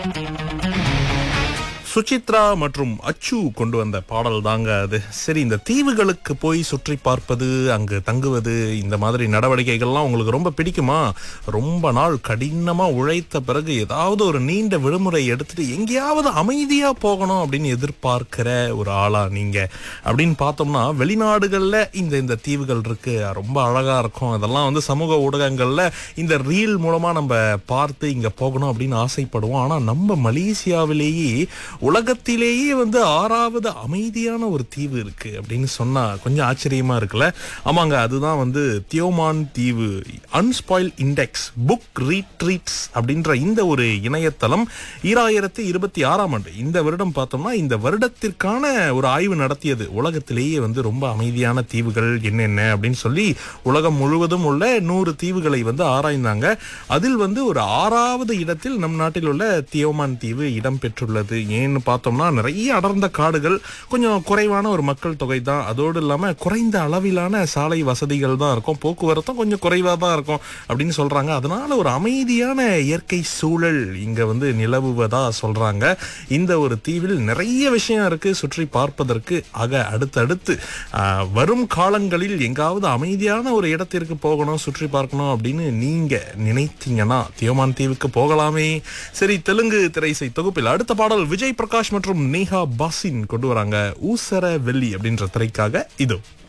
சுசித்ரா மற்றும் அச்சு கொண்டு வந்த பாடல் தாங்க அது சரி இந்த தீவுகளுக்கு போய் சுற்றி பார்ப்பது அங்கு தங்குவது இந்த மாதிரி நடவடிக்கைகள்லாம் உங்களுக்கு ரொம்ப பிடிக்குமா ரொம்ப நாள் கடினமா உழைத்த பிறகு ஏதாவது ஒரு நீண்ட விடுமுறை எடுத்துட்டு எங்கேயாவது அமைதியா போகணும் அப்படின்னு எதிர்பார்க்கிற ஒரு ஆளா நீங்க அப்படின்னு பார்த்தோம்னா வெளிநாடுகள்ல இந்த இந்த தீவுகள் இருக்கு ரொம்ப அழகா இருக்கும் அதெல்லாம் வந்து சமூக ஊடகங்கள்ல இந்த ரீல் மூலமா நம்ம பார்த்து இங்க போகணும் அப்படின்னு ஆசைப்படுவோம் ஆனா நம்ம மலேசியாவிலேயே உலகத்திலேயே வந்து ஆறாவது அமைதியான ஒரு தீவு இருக்கு அப்படின்னு சொன்னா கொஞ்சம் ஆச்சரியமா இருக்குல்ல ஆமாங்க அதுதான் வந்து தியோமான் தீவு அன்ஸ்பாயில் இண்டெக்ஸ் புக் ரீட்ரீட்ஸ் அப்படின்ற இந்த ஒரு இணையதளம் ஈராயிரத்தி இருபத்தி ஆறாம் ஆண்டு இந்த வருடம் பார்த்தோம்னா இந்த வருடத்திற்கான ஒரு ஆய்வு நடத்தியது உலகத்திலேயே வந்து ரொம்ப அமைதியான தீவுகள் என்னென்ன அப்படின்னு சொல்லி உலகம் முழுவதும் உள்ள நூறு தீவுகளை வந்து ஆராய்ந்தாங்க அதில் வந்து ஒரு ஆறாவது இடத்தில் நம் நாட்டில் உள்ள தியோமான் தீவு இடம் பெற்றுள்ளது ஏன்னு பார்த்தோம்னா நிறைய அடர்ந்த காடுகள் கொஞ்சம் குறைவான ஒரு மக்கள் தொகை தான் அதோடு இல்லாம குறைந்த அளவிலான சாலை வசதிகள் தான் இருக்கும் போக்குவரத்தும் கொஞ்சம் குறைவா தான் இருக்கும் அப்படின்னு சொல்றாங்க அதனால ஒரு அமைதியான இயற்கை சூழல் இங்க வந்து நிலவுவதா சொல்றாங்க இந்த ஒரு தீவில் நிறைய விஷயம் இருக்கு சுற்றி பார்ப்பதற்கு ஆக அடுத்தடுத்து ஆஹ், வரும் காலங்களில் எங்காவது அமைதியான ஒரு இடத்திற்கு போகணும் சுற்றி பார்க்கணும் அப்படின்னு நீங்க நினைத்தீங்கன்னா தியோமான் தீவுக்கு போகலாமே சரி தெலுங்கு திரைசை தொகுப்பில் அடுத்த பாடல் விஜய் பிரகாஷ் மற்றும் நேஹா பாசின் கொண்டு வராங்க ஊசர வெள்ளி அப்படின்ற திரைக்காக இதோ